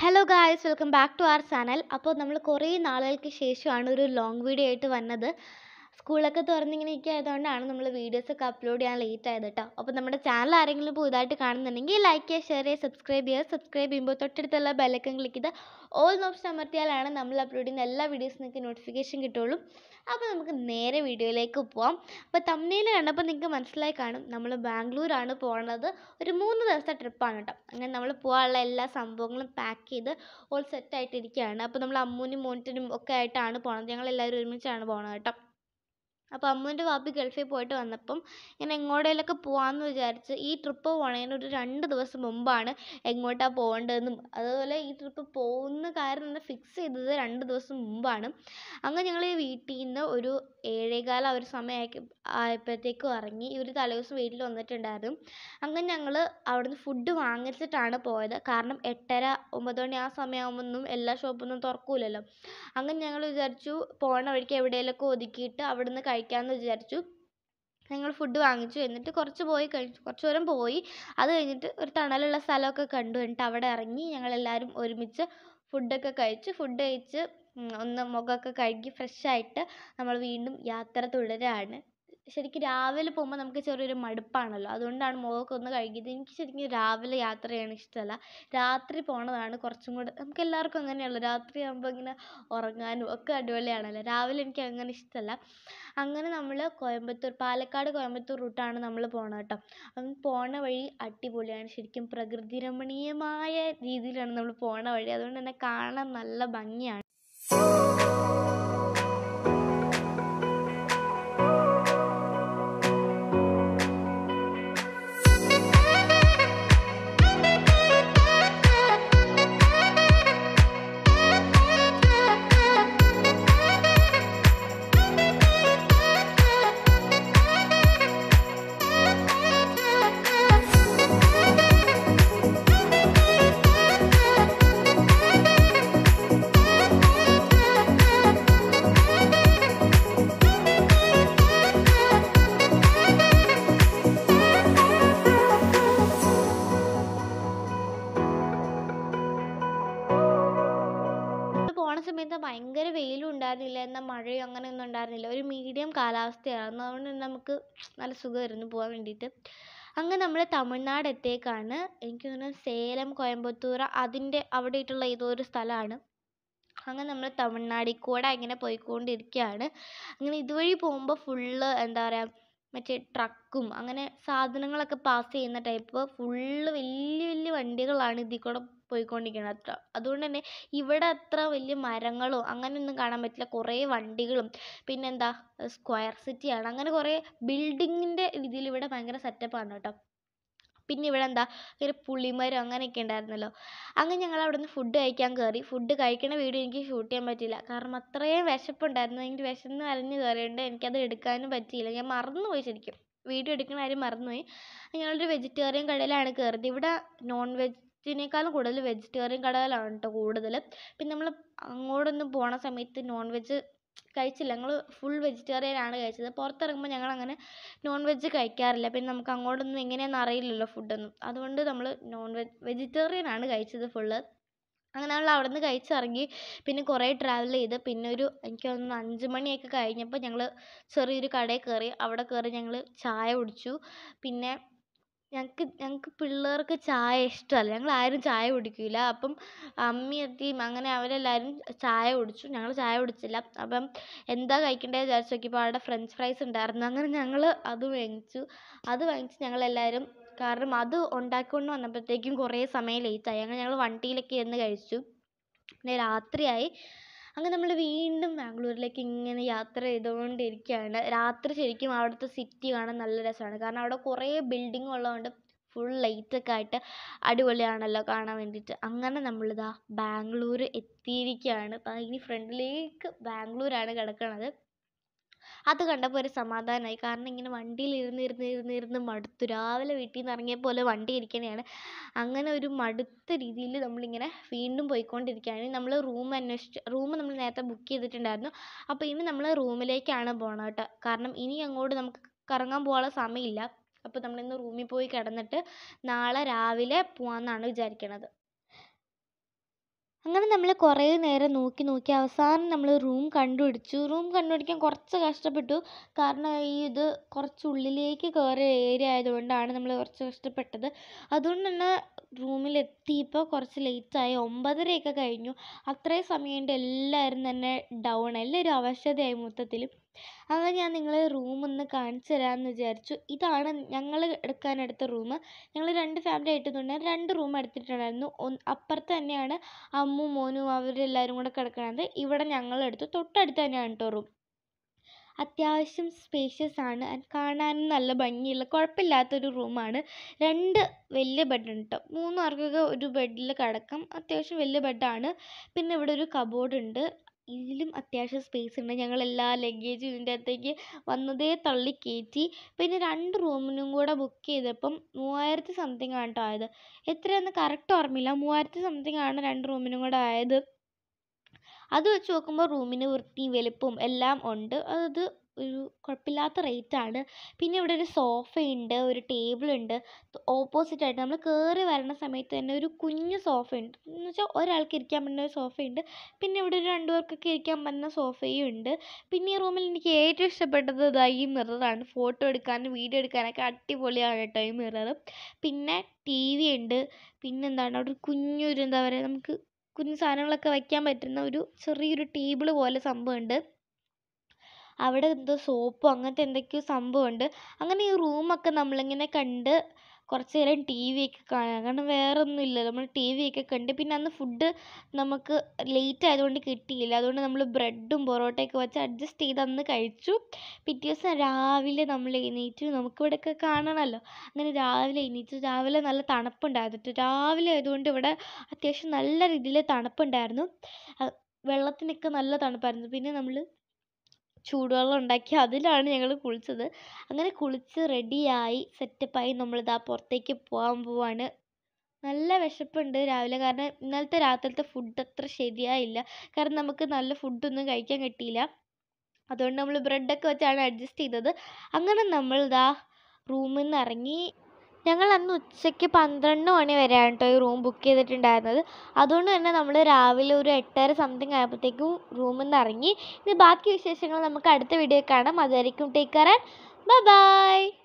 Hello guys welcome back to our channel അപ്പോൾ നമ്മൾ കുറേ നാളുകൾക്ക് ശേഷമാണ് ഒരു ലോങ് വീഡിയോ ആയിട്ട് വന്നത് സ്കൂളൊക്കെ തുറന്നിങ്ങനെ ഇരിക്കുകയായതുകൊണ്ടാണ് നമ്മൾ വീഡിയോസൊക്കെ അപ്ലോഡ് ചെയ്യാൻ ലേറ്റ് ആയത് കേട്ടോ അപ്പോൾ നമ്മുടെ ചാനൽ ആരെങ്കിലും പുതുതായിട്ട് കാണുന്നുണ്ടെങ്കിൽ ലൈക്ക് ചെയ്യുക ഷെയർ ചെയ്യുക സബ്സ്ക്രൈബ് ചെയ്യുക സബ്സ്ക്രൈബ് ചെയ്യുമ്പോൾ തൊട്ടടുത്തുള്ള ബെല്ലൈക്കൺ ക്ലിക്ക് ചെയ്ത് ഓൾ ഓപ്ഷൻ അമർത്തിയാലാണ് നമ്മൾ അപ്ലോഡ് ചെയ്യുന്ന എല്ലാ വീഡിയോസും നിങ്ങൾക്ക് നോട്ടിഫിക്കേഷൻ കിട്ടുള്ളൂ അപ്പോൾ നമുക്ക് നേരെ വീഡിയോയിലേക്ക് പോവാം അപ്പോൾ തമ്മിൽ കണ്ടപ്പോൾ നിങ്ങൾക്ക് മനസ്സിലായി കാണും നമ്മൾ ബാംഗ്ലൂരാണ് പോകുന്നത് ഒരു മൂന്ന് ദിവസത്തെ ട്രിപ്പാണ് കേട്ടോ അങ്ങനെ നമ്മൾ പോകാനുള്ള എല്ലാ സംഭവങ്ങളും പാക്ക് ചെയ്ത് ഓൾ സെറ്റായിട്ടിരിക്കുകയാണ് അപ്പോൾ നമ്മൾ അമ്മൂനും മോനിറ്റനും ഒക്കെ ആയിട്ടാണ് പോണത് ഞങ്ങൾ എല്ലാവരും ഒരുമിച്ചാണ് പോണത് കേട്ടോ അപ്പോൾ അമ്മൂൻ്റെ വാപ്പി ഗൾഫിൽ പോയിട്ട് വന്നപ്പം ഇങ്ങനെ എങ്ങോട്ടേലൊക്കെ പോകാമെന്ന് വിചാരിച്ച് ഈ ട്രിപ്പ് പോണതിന് ഒരു രണ്ട് ദിവസം മുമ്പാണ് എങ്ങോട്ടാണ് പോകേണ്ടതെന്നും അതുപോലെ ഈ ട്രിപ്പ് പോകുന്ന കാര്യം തന്നെ ഫിക്സ് ചെയ്തത് രണ്ട് ദിവസം മുമ്പാണ് അങ്ങനെ ഞങ്ങൾ ഈ വീട്ടിൽ നിന്ന് ഒരു ഏഴേകാല ആ ഒരു സമയമാക്കി ആയപ്പോഴത്തേക്കും ഇറങ്ങി ഇവർ തലേദിവസം വീട്ടിൽ വന്നിട്ടുണ്ടായിരുന്നു അങ്ങനെ ഞങ്ങൾ അവിടുന്ന് ഫുഡ് വാങ്ങിച്ചിട്ടാണ് പോയത് കാരണം എട്ടര ഒമ്പത് മണി ആ സമയമാകുമ്പോഴൊന്നും എല്ലാ ഷോപ്പൊന്നും തുറക്കൂലല്ലോ അങ്ങനെ ഞങ്ങൾ വിചാരിച്ചു പോണ വഴിക്ക് എവിടെയെങ്കിലുമൊക്കെ ഒതുക്കിയിട്ട് അവിടുന്ന് കഴിക്കാമെന്ന് വിചാരിച്ചു ഞങ്ങൾ ഫുഡ് വാങ്ങിച്ചു എന്നിട്ട് കുറച്ച് പോയി കഴിച്ചു കുറച്ച് ദൂരം പോയി അത് കഴിഞ്ഞിട്ട് ഒരു തണലുള്ള സ്ഥലമൊക്കെ കണ്ടു എന്നിട്ട് അവിടെ ഇറങ്ങി ഞങ്ങളെല്ലാവരും ഒരുമിച്ച് ഫുഡൊക്കെ കഴിച്ച് ഫുഡ് കഴിച്ച് ഉം, ഒന്ന് മുഖമൊക്കെ കഴുകി ഫ്രഷ് ആയിട്ട് നമ്മൾ വീണ്ടും യാത്ര തുടരുകയാണ് ശരിക്കും രാവിലെ പോകുമ്പോൾ നമുക്ക് ചെറിയൊരു മടുപ്പാണല്ലോ അതുകൊണ്ടാണ് മുഖമൊക്കെ ഒന്ന് കഴുകിയത് എനിക്ക് ശരിക്കും രാവിലെ യാത്ര ചെയ്യാൻ ഇഷ്ടമല്ല രാത്രി പോണതാണ് കുറച്ചും കൂടെ നമുക്ക് എല്ലാവർക്കും അങ്ങനെയല്ലോ രാത്രി ആകുമ്പോൾ ഇങ്ങനെ ഉറങ്ങാനും ഒക്കെ അടിപൊളിയാണല്ലോ രാവിലെ എനിക്ക് അങ്ങനെ ഇഷ്ടമല്ല അങ്ങനെ നമ്മൾ കോയമ്പത്തൂർ പാലക്കാട് കോയമ്പത്തൂർ റൂട്ടാണ് നമ്മൾ പോണത് കേട്ടോ അപ്പം പോണ വഴി അടിപൊളിയാണ് ശരിക്കും പ്രകൃതി രമണീയമായ രീതിയിലാണ് നമ്മൾ പോണ വഴി അതുകൊണ്ട് തന്നെ കാണാൻ നല്ല ഭംഗിയാണ് നമ്മള് പോണ സമയത്ത് ഭയങ്കര വെയിലും ഉണ്ടായിരുന്നില്ല എന്നാൽ മഴയോ അങ്ങനെയൊന്നും ഉണ്ടായിരുന്നില്ല ഒരു മീഡിയം കാലാവസ്ഥയായിരുന്നു അതുകൊണ്ട് തന്നെ നമുക്ക് നല്ല സുഖമായിരുന്നു പോകാൻ വേണ്ടിയിട്ട് അങ്ങനെ നമ്മൾ തമിഴ്നാട് എത്തിയേക്കാണ് എനിക്ക് തോന്നുന്നു സേലം കോയമ്പത്തൂർ അതിൻ്റെ അവിടെയായിട്ടുള്ള ഏതോ ഒരു സ്ഥലമാണ് അങ്ങനെ നമ്മൾ തമിഴ്നാടിൽ കൂടെ ഇങ്ങനെ പോയിക്കൊണ്ടിരിക്കുകയാണ് അങ്ങനെ ഇതുവഴി പോകുമ്പോൾ ഫുള്ള് എന്താ പറയുക മറ്റേ ട്രക്കും അങ്ങനെ സാധനങ്ങളൊക്കെ പാസ് ചെയ്യുന്ന ടൈപ്പ് ഫുള്ള് വലിയ വലിയ വണ്ടികളാണ് ഇതിൽ കൂടെ പോയിക്കൊണ്ടിരിക്കുന്നത് അത്ര അതുകൊണ്ട് തന്നെ ഇവിടെ അത്ര വലിയ മരങ്ങളോ അങ്ങനെയൊന്നും കാണാൻ പറ്റില്ല കുറേ വണ്ടികളും പിന്നെന്താ സ്ക്വയർ സിറ്റിയാണ് അങ്ങനെ കുറേ ബിൽഡിങ്ങിൻ്റെ രീതിയിൽ ഇവിടെ ഭയങ്കര സെറ്റപ്പാണ് കേട്ടോ പിന്നെ ഇവിടെ എന്താ ഒരു പുളിമരം അങ്ങനെയൊക്കെ ഉണ്ടായിരുന്നല്ലോ അങ്ങനെ ഞങ്ങൾ അവിടെ നിന്ന് ഫുഡ് കഴിക്കാൻ കയറി ഫുഡ് കഴിക്കണ വീഡിയോ എനിക്ക് ഷൂട്ട് ചെയ്യാൻ പറ്റിയില്ല കാരണം അത്രയും വിശപ്പുണ്ടായിരുന്നു എനിക്ക് വിശന്ന് അലഞ്ഞ് കയറിയുണ്ട് എനിക്കത് എടുക്കാനും പറ്റിയില്ല ഞാൻ മറന്നുപോയി ശരിക്കും വീഡിയോ എടുക്കുന്ന കാര്യം മറന്നുപോയി ഞങ്ങളൊരു വെജിറ്റേറിയൻ കടയിലാണ് കയറിയത് ഇവിടെ നോൺ വെജിനേക്കാളും കൂടുതൽ വെജിറ്റേറിയൻ കടകളാണ് കേട്ടോ കൂടുതൽ പിന്നെ നമ്മൾ അങ്ങോട്ടൊന്നും പോണ സമയത്ത് നോൺ വെജ് കഴിച്ചില്ല ഞങ്ങൾ ഫുൾ വെജിറ്റേറിയൻ ആണ് കഴിച്ചത് പുറത്തിറങ്ങുമ്പോൾ ഞങ്ങൾ അങ്ങനെ നോൺ വെജ് കഴിക്കാറില്ല പിന്നെ നമുക്ക് അങ്ങോട്ടൊന്നും എങ്ങനെയാണെന്ന് അറിയില്ലല്ലോ ഫുഡൊന്നും അതുകൊണ്ട് നമ്മൾ നോൺ വെജ് വെജിറ്റേറിയൻ ആണ് കഴിച്ചത് ഫുള്ള് അങ്ങനെ നമ്മൾ അവിടെ നിന്ന് കഴിച്ചിറങ്ങി പിന്നെ കുറേ ട്രാവൽ ചെയ്ത് പിന്നെ ഒരു എനിക്ക് തോന്നുന്നു അഞ്ച് മണിയൊക്കെ കഴിഞ്ഞപ്പോൾ ഞങ്ങൾ ചെറിയൊരു കടയിൽ കയറി അവിടെ കയറി ഞങ്ങൾ ചായ കുടിച്ചു പിന്നെ ഞങ്ങൾക്ക് ഞങ്ങൾക്ക് പിള്ളേർക്ക് ചായ ഇഷ്ടമല്ല ഞങ്ങൾ ആരും ചായ കുടിക്കില്ല അപ്പം അമ്മയും അത്തിയും അങ്ങനെ അവരെല്ലാവരും ചായ കുടിച്ചു ഞങ്ങൾ ചായ കുടിച്ചില്ല അപ്പം എന്താ കഴിക്കേണ്ടത് വിചാരിച്ച് നോക്കിയപ്പോൾ അവിടെ ഫ്രഞ്ച് ഫ്രൈസ് ഉണ്ടായിരുന്നു അങ്ങനെ ഞങ്ങൾ അത് വാങ്ങിച്ചു അത് വാങ്ങിച്ച് ഞങ്ങളെല്ലാവരും കാരണം അത് ഉണ്ടാക്കിക്കൊണ്ട് വന്നപ്പോഴത്തേക്കും കുറേ സമയം ലേറ്റായി അങ്ങനെ ഞങ്ങൾ വണ്ടിയിലൊക്കെ ഇരുന്ന് കഴിച്ചു പിന്നെ രാത്രിയായി അങ്ങനെ നമ്മൾ വീണ്ടും ബാംഗ്ലൂരിലേക്ക് ഇങ്ങനെ യാത്ര ചെയ്തുകൊണ്ടിരിക്കുകയാണ് രാത്രി ശരിക്കും അവിടുത്തെ സിറ്റി കാണാൻ നല്ല രസമാണ് കാരണം അവിടെ കുറേ ബിൽഡിംഗ് ഉള്ളതുകൊണ്ട് ഫുൾ ലൈറ്റൊക്കെ ആയിട്ട് അടിപൊളിയാണല്ലോ കാണാൻ വേണ്ടിയിട്ട് അങ്ങനെ നമ്മളിതാ ബാംഗ്ലൂർ എത്തിയിരിക്കുകയാണ് ദാ ഇനി ഫ്രണ്ടിലേക്ക് ബാംഗ്ലൂരാണ് കിടക്കണത് അത് കണ്ടപ്പോൾ ഒരു സമാധാനമായി കാരണം ഇങ്ങനെ വണ്ടിയിൽ ഇരുന്ന് ഇരുന്ന് ഇരുന്ന് ഇരുന്ന് മടുത്തു രാവിലെ വീട്ടിൽ നിന്ന് ഇറങ്ങിയ പോലെ വണ്ടി ഇരിക്കണതാണ് അങ്ങനെ ഒരു മടുത്ത രീതിയിൽ നമ്മളിങ്ങനെ വീണ്ടും പോയിക്കൊണ്ടിരിക്കുകയാണ് നമ്മൾ റൂം അന്വേഷിച്ച് റൂം നമ്മൾ നേരത്തെ ബുക്ക് ചെയ്തിട്ടുണ്ടായിരുന്നു അപ്പോൾ ഇനി നമ്മൾ റൂമിലേക്കാണ് പോകണം കേട്ടോ കാരണം ഇനി അങ്ങോട്ട് നമുക്ക് കറങ്ങാൻ പോകാനുള്ള സമയമില്ല അപ്പോൾ നമ്മളിന്ന് റൂമിൽ പോയി കിടന്നിട്ട് നാളെ രാവിലെ പോകാമെന്നാണ് വിചാരിക്കണത് അങ്ങനെ നമ്മൾ കുറേ നേരം നോക്കി നോക്കി അവസാനം നമ്മൾ റൂം കണ്ടുപിടിച്ചു റൂം കണ്ടുപിടിക്കാൻ കുറച്ച് കഷ്ടപ്പെട്ടു കാരണം ഈ ഇത് കുറച്ച് ഉള്ളിലേക്ക് കയറിയ ഏരിയ ആയതുകൊണ്ടാണ് നമ്മൾ കുറച്ച് കഷ്ടപ്പെട്ടത് അതുകൊണ്ട് തന്നെ റൂമിലെത്തിയപ്പോൾ കുറച്ച് ലേറ്റായി ഒമ്പതരയൊക്കെ കഴിഞ്ഞു അത്രയും സമയം കൊണ്ട് എല്ലാവരും തന്നെ ഡൗൺ എല്ലാവരും അവശതയായി മൊത്തത്തിൽ അങ്ങനെ ഞാൻ നിങ്ങളെ റൂം ഒന്ന് കാണിച്ചു തരാമെന്ന് വിചാരിച്ചു ഇതാണ് ഞങ്ങൾ എടുക്കാനെടുത്ത റൂം ഞങ്ങൾ രണ്ട് ഫാമിലി ആയിട്ട് തന്നെ രണ്ട് റൂം എടുത്തിട്ടുണ്ടായിരുന്നു ഒന്ന് അപ്പുറത്ത് തന്നെയാണ് അമ്മും മോനും അവരെല്ലാവരും കൂടെ കിടക്കണത് ഇവിടെ ഞങ്ങൾ എടുത്തു തൊട്ടടുത്ത് തന്നെയാണ് കേട്ടോ റൂം അത്യാവശ്യം സ്പേഷ്യസ് ആണ് and കാണാനും നല്ല ഭംഗിയുള്ള കുഴപ്പമില്ലാത്തൊരു റൂമാണ് രണ്ട് വലിയ ബെഡ് ഉണ്ട് കേട്ടോ മൂന്ന് പേർക്കൊക്കെ ഒരു ബെഡിൽ കിടക്കാം അത്യാവശ്യം വലിയ ബെഡാണ് പിന്നെ ഇവിടെ ഒരു കബോർഡ് ഉണ്ട് ഇതിലും അത്യാവശ്യം സ്പേസ് ഉണ്ട് ഞങ്ങൾ എല്ലാ ലഗേജും ഇതിൻ്റെ അകത്തേക്ക് വന്നതേ തള്ളി കയറ്റി പിന്നെ രണ്ട് റൂമിനും കൂടെ ബുക്ക് ചെയ്തപ്പം മൂവായിരത്തി സംതിങ് ആണ് കേട്ടോ ആയത് എത്രയാണെന്ന് കറക്റ്റ് ഓർമ്മയില്ല മൂവായിരത്തി സംതിങ് ആണ് രണ്ട് റൂമിനും കൂടെ ആയത് അത് വെച്ച് നോക്കുമ്പോൾ റൂമിന് വൃത്തിയും വലിപ്പവും എല്ലാം ഉണ്ട് അത് ഒരു കുഴപ്പമില്ലാത്ത റേറ്റ് ആണ് പിന്നെ ഇവിടെ ഒരു സോഫയുണ്ട് ഒരു ടേബിളുണ്ട് ഓപ്പോസിറ്റ് ആയിട്ട് നമ്മൾ കയറി വരണ സമയത്ത് തന്നെ ഒരു കുഞ്ഞു സോഫയുണ്ട് എന്ന് വെച്ചാൽ ഒരാൾക്ക് ഇരിക്കാൻ പറ്റുന്ന ഒരു സോഫയുണ്ട് പിന്നെ ഇവിടെ ഒരു രണ്ട് പേർക്കൊക്കെ ഇരിക്കാൻ പറ്റുന്ന സോഫയും ഉണ്ട് പിന്നെ ഈ റൂമിൽ എനിക്ക് ഏറ്റവും ഇഷ്ടപ്പെട്ടത് ഇതാ ഈ മിററാണ് ഫോട്ടോ എടുക്കാനും വീഡിയോ എടുക്കാനൊക്കെ അടിപൊളിയാണ് കേട്ടോ ഈ മിറർ പിന്നെ ടി വി ഉണ്ട് പിന്നെന്താണ് അവിടെ ഒരു കുഞ്ഞൊരു എന്താ പറയുക നമുക്ക് കുഞ്ഞു സാധനങ്ങളൊക്കെ വയ്ക്കാൻ പറ്റുന്ന ഒരു ചെറിയൊരു ടേബിൾ പോലെ സംഭവമുണ്ട് അവിടെ എന്തോ സോപ്പോ അങ്ങനത്തെ എന്തൊക്കെയോ സംഭവമുണ്ട് അങ്ങനെ ഈ റൂമൊക്കെ നമ്മളിങ്ങനെ കണ്ട് കുറച്ച് നേരം ടി വി ഒക്കെ കാണാം കാരണം വേറെ ഒന്നുമില്ല നമ്മൾ ടി വി ഒക്കെ കണ്ട് പിന്നെ അന്ന് ഫുഡ് നമുക്ക് ലേറ്റ് ആയതുകൊണ്ട് കിട്ടിയില്ല അതുകൊണ്ട് നമ്മൾ ബ്രെഡും പൊറോട്ടയൊക്കെ വെച്ച് അഡ്ജസ്റ്റ് ചെയ്ത് അന്ന് കഴിച്ചു പിറ്റേ ദിവസം രാവിലെ നമ്മൾ എണീറ്റു നമുക്കിവിടെയൊക്കെ കാണണമല്ലോ അങ്ങനെ രാവിലെ എണീറ്റു രാവിലെ നല്ല തണുപ്പുണ്ടായിരുന്നു ട്ടോ. രാവിലെ ആയതുകൊണ്ട് ഇവിടെ അത്യാവശ്യം നല്ല രീതിയിൽ തണുപ്പുണ്ടായിരുന്നു അഹ് വെള്ളത്തിനൊക്കെ നല്ല തണുപ്പായിരുന്നു പിന്നെ നമ്മൾ ചൂടുവെള്ളം ഉണ്ടാക്കി അതിലാണ് ഞങ്ങൾ കുളിച്ചത് അങ്ങനെ കുളിച്ച് റെഡിയായി സെറ്റപ്പായി നമ്മളിതാ പുറത്തേക്ക് പോകാൻ പോവാണ് നല്ല വിശപ്പുണ്ട് രാവിലെ കാരണം ഇന്നലത്തെ രാത്രിയിലത്തെ ഫുഡ് അത്ര ശരിയായില്ല കാരണം നമുക്ക് നല്ല ഫുഡൊന്നും കഴിക്കാൻ കിട്ടിയില്ല അതുകൊണ്ട് നമ്മൾ ബ്രെഡൊക്കെ വെച്ചാണ് അഡ്ജസ്റ്റ് ചെയ്തത് അങ്ങനെ നമ്മൾ ഇതാ റൂമിൽ നിന്ന് ഇറങ്ങി ഞങ്ങൾ അന്ന് ഉച്ചയ്ക്ക് പന്ത്രണ്ട് മണി വരെയാണ് കേട്ടോ ഈ റൂം ബുക്ക് ചെയ്തിട്ടുണ്ടായിരുന്നത് അതുകൊണ്ട് തന്നെ നമ്മൾ രാവിലെ ഒരു എട്ടര സംതിങ് ആയപ്പോഴത്തേക്കും റൂമിൽ നിന്ന് ഇറങ്ങി ഇനി ബാക്കി വിശേഷങ്ങൾ നമുക്ക് അടുത്ത വീഡിയോ കാണാം അതുവരെയും take care and bye by